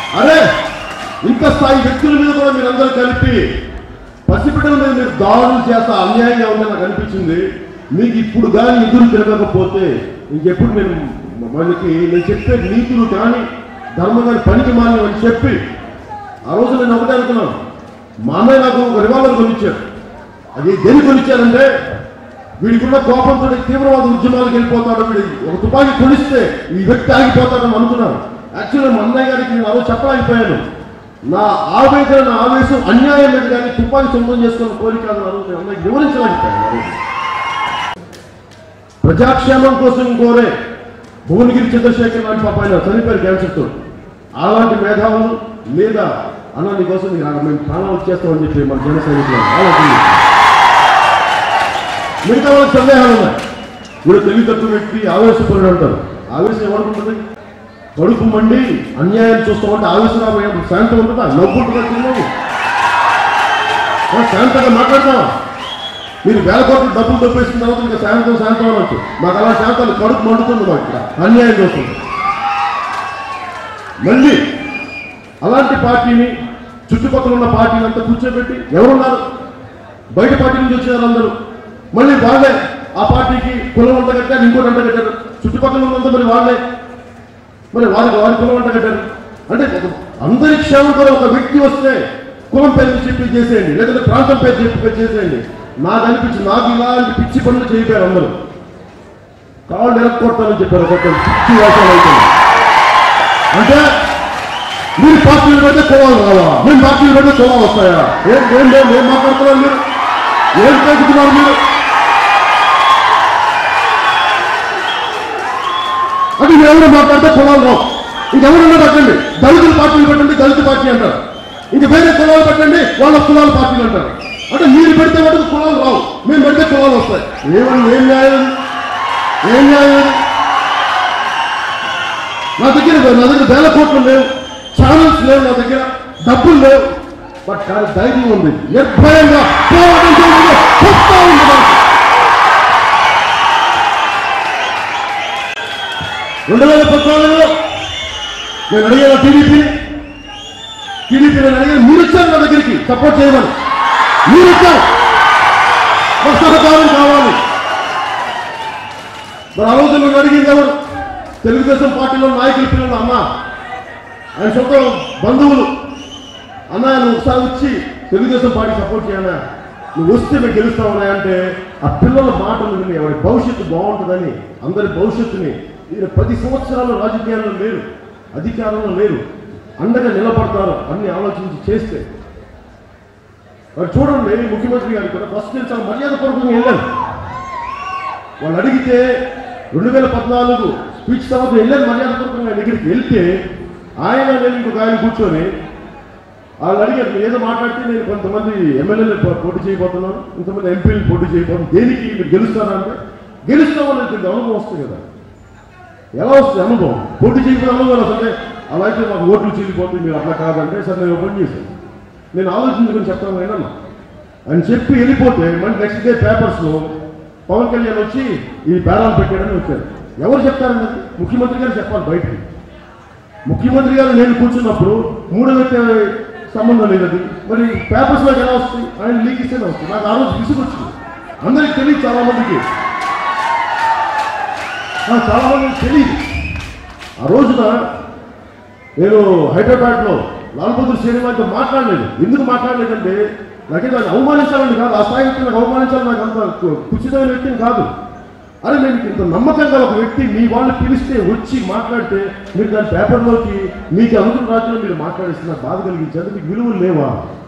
అరే ఇంత స్థాయి వ్యక్తుల మీద కూడా మీరందరూ కలిపి పసిబిడ్డల మీద మీరు దాడులు చేస్తా అన్యాయంగా ఉందని నాకు అనిపించింది మీకు ఇప్పుడు కానీ ఎదురు తిరగకపోతే ఇంకెప్పుడు నేను మనకి నేను చెప్పే నీతులు కానీ ధర్మం కానీ పనికి మాని అని చెప్పి ఆ రోజు నేను ఒకటే అనుకున్నాను మా అన్నయ్య నాకు ఒక రివాల్వర్ కొనిచ్చారు అది దేని కొనిచ్చారంటే వీడికున్న కోపంతో తీవ్రవాద ఉద్యమాలకు వెళ్ళిపోతాడు వీడి ఒక తుపాకీ కొనిస్తే ఈ వ్యక్తి ఆగిపోతాడని అనుకున్నాను యాక్చువల్గా మా అన్నయ్య గారికి నేను ఆ రోజు చెప్పలేకపోయాను నా ఆవేదన నా ఆవేశం అన్యాయం మీద కానీ తుపాకీ సొంతం చేసుకున్న కోరిక అన్నారు నేను అన్నయ్య వివరించలేకపోయాను ఆ రోజు. ప్రజాక్షేమం కోసం కోరే భువనగిరి చంద్రశేఖర్ లాంటి పాప ఆయన చనిపోయారు క్యాన్సర్తో అలాంటి మేధావులు లేదా అన్న నీకోసం మీరు ఆ- మేము ప్రాణాలు వచ్చేస్తామని చెప్పి మన జన సైనికులు ఆలోచించారు. మిగతా వాళ్ళకి సందేహాలు ఉన్నాయి వీడు తెలివి తక్కువ వ్యక్తి ఆవేశపరుడు అంటారు ఆవేశం ఏమనుకుంటుంది కడుపు మండి అన్యాయం చూస్తామంటే ఆవేశం రాబోయే శాంతం ఉంటుందా నవ్వుంటుందా చిన్నది శాంతంగా మాట్లాడతావా మీరు వేల కోట్లు డబ్బులు దొప్పేసిన తర్వాత ఇంకా శాంతం శాంతం అనొచ్చు మాకు అలా శాంతాలు కడుపు మండుతుంది మాకు ఇక్కడ అన్యాయం చూస్తుంది మళ్ళీ అలాంటి పార్టీని చుట్టుపక్కల ఉన్న పార్టీని అంతా కూర్చోబెట్టి ఎవరున్నారు బయట పార్టీ నుంచి వచ్చినారు అందరూ మళ్ళీ వాళ్ళే ఆ పార్టీకి కులం అంట కట్టారు ఇంకోటి అంట కట్టారు చుట్టుపక్కల ఉన్నంత మరి వాళ్ళే మరి వారికి వారి కులం అంట కట్టారు అంటే ఒక అందరి క్షేమం కూడా ఒక వ్యక్తి వస్తే కులం పేరు చెప్పి చేసేయండి లేదంటే ప్రాంతం పేరు చెప్పి చేసేయండి నాకు అనిపించి నాకు ఇలాంటి పిచ్చి పనులు చేయిపోయారు అందరూ కాళ్ళు ఎరక్కొడతానని చెప్పారు ఒక్కొక్కరు పిచ్చి వేషాలు అయితే అంటే మీరు పార్టీలు పెడితే కులాలు రావా మేము పార్టీలు పెడితే కులాలు వస్తాయా ఏం ఏం ఏం ఏం మాట్లాడుతున్నారు మీరు ఏం పేసుకున్నారు మీరు అది మీరు ఎవరు మాట్లాడితే కులాలు రావు ఇంకెవరన్నా పెట్టండి దళితుల పార్టీలు పెట్టండి దళిత పార్టీ అంటారు ఇంక వేరే కులాలు పెట్టండి వాళ్ళ కులాల పార్టీలు అంటారు అంటే మీరు పెడితే వాటికి కులాలు రావు మేము పెడితే కులాలు వస్తాయి ఏమని ఏం న్యాయం ఏం న్యాయం నా దగ్గర నా దగ్గర వేల కోట్లు లేవు ఛానల్స్ లేవు నా దగ్గర డబ్బులు లేవు బట్ కానీ ధైర్యం ఉంది నిర్భయంగా పోరాటం చేయడంలో చెప్తా ఉంది నాకు. రెండు వేల పద్నాలుగులో నేను అడిగాను టీడీపీ టీడీపీ నేను అడిగాను మీరు వచ్చారు నా దగ్గరికి సపోర్ట్ చేయమని మీరు వచ్చారు మాకు సహకారం కావాలి మరి ఆ రోజు నువ్వు అడిగింది ఎవరు తెలుగుదేశం పార్టీలో నాయకుల పిల్లలు అన్న ఆయన సొంత బంధువులు అన్న నువ్వు ఒకసారి వచ్చి తెలుగుదేశం పార్టీ సపోర్ట్ చేయనా నువ్వు వస్తే మేము గెలుస్తామన్నా అంటే ఆ పిల్లల మాటలు విని ఎవరి భవిష్యత్తు బాగుంటుందని అందరి భవిష్యత్తుని ఈయన పది సంవత్సరాలు రాజకీయాల్లో లేరు అధికారంలో లేరు అండగా నిలబడతారు అన్ని ఆలోచించి చేస్తే మరి చూడండి ముఖ్యమంత్రి గారికి కూడా ఫస్ట్ నేను చాలా మర్యాదపూర్వకంగా వెళ్ళాను వాళ్ళు అడిగితే రెండు వేల పద్నాలుగు స్పీచ్ తర్వాత వెళ్ళాను మర్యాదపూర్వకంగా ఆయన దగ్గరికి వెళ్తే ఆయన నేను ఇంకొక ఆయన కూర్చొని వాళ్ళు అడిగారు "మీరు ఏదో మాట్లాడితే నేను కొంతమంది ఎమ్మెల్యేలు పోటీ చేయబోతున్నాను ఇంతమంది ఎంపీలు పోటీ చేయబోతున్నాను దేనికి మీరు గెలుస్తారా అంటే గెలుస్తామని కొంచెం అనుభవం వస్తుంది కదా ఎలా వస్తుంది అనుభవం పోటీ చేయకపోతే అనుభవం వస్తుంటే అలా అయితే మాకు ఓట్లు చీలిపోతుంది మీరు అట్లా కాదంటే సరే నేను పని చేశాను నేను ఆలోచించుకొని చెప్తాను ఏనన్నా అని చెప్పి వెళ్ళిపోతే మళ్ళీ నెక్స్ట్ డే పేపర్స్లో పవన్ కళ్యాణ్ వచ్చి ఈ బేరాలు పెట్టాడని వచ్చారు ఎవరు చెప్తారన్నది ముఖ్యమంత్రి గారు చెప్పాలి బయటికి ముఖ్యమంత్రి గారు నేను కూర్చున్నప్పుడు మూడో వ్యక్తి సంబంధం లేదది మరి పేపర్స్లోకి ఎలా వస్తుంది ఆయన లీక్ ఇస్తేనే వస్తుంది నాకు ఆ రోజు విసుగు వచ్చింది అందరికి తెలియదు చాలా మందికి నాకు చాలా మందికి తెలియదు ఆ రోజున నేను హైదరాబాద్లో లాల్ బహదూర్ శ్రీనివాస్తో మాట్లాడలేదు ఎందుకు మాట్లాడలేదంటే నాకే దాన్ని అవమానించాలని కాదు ఆ స్థాయి వ్యక్తిని నాకు అవమానించాలని నాకు అంత కు- కుచితమైన వ్యక్తిని కాదు అరే నేను ఇంత నమ్మకంగా ఒక వ్యక్తి మీ వాళ్ళు పిలిస్తే వచ్చి మాట్లాడితే మీరు దాని పేపర్లోకి మీకు అనుకున్న రాజ్యంలో మీరు మాట్లాడిస్తున్న బాధ కలిగించారు మీకు విలువలు లేవా